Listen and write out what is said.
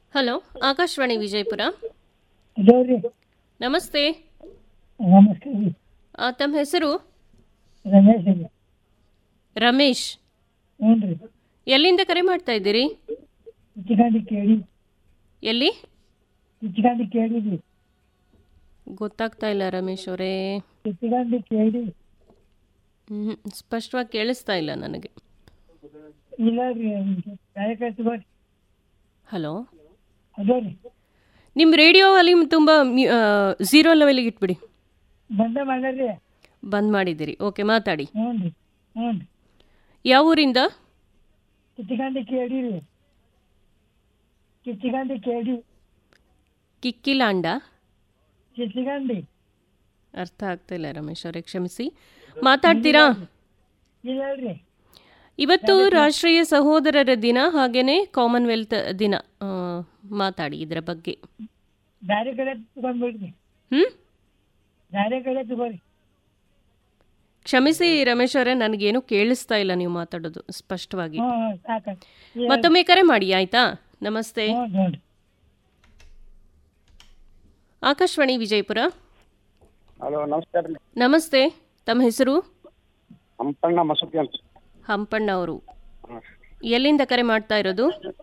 hello Akashvani Vijayapura ಅದೇವ್ರಿ ನಮಸ್ತೆ ನಮಸ್ಕಾರ ರೀ ಆ, ತಮ್ಮ ಹೆಸರು ರಮೇಶ್ ರೀ ರಮೇಶ್ ಹ್ಞೂ ರೀ ಎಲ್ಲಿಂದ ಕರೆ ಮಾಡ್ತಾ ಇದ್ದೀರಿ ಕಿಚ್ಚಿಗಾಂಡಿ ಕೇಳಿ ಎಲ್ಲಿ ಕಿಚ್ಚಿಗಾಂಡಿ ಕೇಳಿ ರೀ ಗೊತ್ತಾಗ್ತಾ ಇಲ್ಲ ರಮೇಶ್ ಅವರೇ ಕಿಚ್ಚಿಗಾಂಡಿ ಕೇಳಿ ಹ್ಮ್, ಸ್ಪಷ್ಟವಾಗಿ ಕೇಳಿಸ್ತಾ ಇಲ್ಲ ನನಗೆ ಇಲ್ಲ ರೀ ಗಾಯಕ ತಗೋರಿ ಹಲೋ ಅದೇ ರೀ ನಿಮ್ಮ ರೇಡಿಯೋ ಅಲ್ಲಿ ತುಂಬ ಝೀರೋ ಲೆವೆಲಿಗೆ ಇಟ್ಬಿಡಿ ಬಂದ ಮಾಡ್ಯಾರ್ರಿ ಬಂದ್ ಮಾಡಿದ್ದೀರಿ ಓಕೆ ಮಾತಾಡಿ ಹ್ಞೂ ರೀ ಹ್ಞೂ ರೀ ಯಾವ ಊರಿಂದ ಕಿಚ್ಚಿಗಾಂಡಿ ಕೇಳಿ ರೀ ಕಿಚ್ಚಿಗಾಂಡಿ ಕೇಳಿ ಕಿಕ್ಕಿಲಾಂಡ ಕಿಚ್ಚಿಗಾಂಡಿ ಅರ್ಥ ಆಗ್ತಾ ಇಲ್ಲ ರಮೇಶ್ ಅವರೇ ಕ್ಷಮಿಸಿ ಮಾತಾಡ್ತೀರಾ ಇಲ್ಲ ರೀ ಇವತ್ತು ರಾಷ್ಟ್ರೀಯ ಸಹೋದರರ ದಿನ ಹಾಗೇನೆ ಕಾಮನ್ವೆಲ್ತ್ ದಿನ ಆ, ಮಾತಾಡಿ ಇದರ ಬಗ್ಗೆ ಬೇರೆ ಕಡೆ ತಗೊಂಡ್ಬಿಡ್ರಿ ಹ್ಮ್ ಬೇರೆ ಕಡೆ ತಗೋರಿ ಕ್ಷಮಿಸಿ ರಮೇಶ್ ಅವರೇ ನನಗೇನು ಕೇಳಿಸ್ತಾ ಇಲ್ಲ ನೀವು ಮಾತಾಡೋದು ಸ್ಪಷ್ಟವಾಗಿ ಹ್ಞೂ ಹ್ಞೂ ಸಾಕು ಮತ್ತೊಮ್ಮೆ ಕರೆ ಮಾಡಿ ಆಯ್ತಾ ನಮಸ್ತೆ ಹ್ಞೂ ನೋಡಿ ಆಕಾಶವಾಣಿ ವಿಜಯಪುರ ಹಲೋ ನಮಸ್ಕಾರ ರೀ ನಮಸ್ತೆ ತಮ್ಮ ಹೆಸರು ಹಂಪಣ್ಣ ಮಸೂತಿ ಅಂತ ಹಂಪಣ್ಣ ಅವರು ಹಾಂ ಎಲ್ಲಿಂದ ಕರೆ ಮಾಡ್ತಾ ಇರೋದು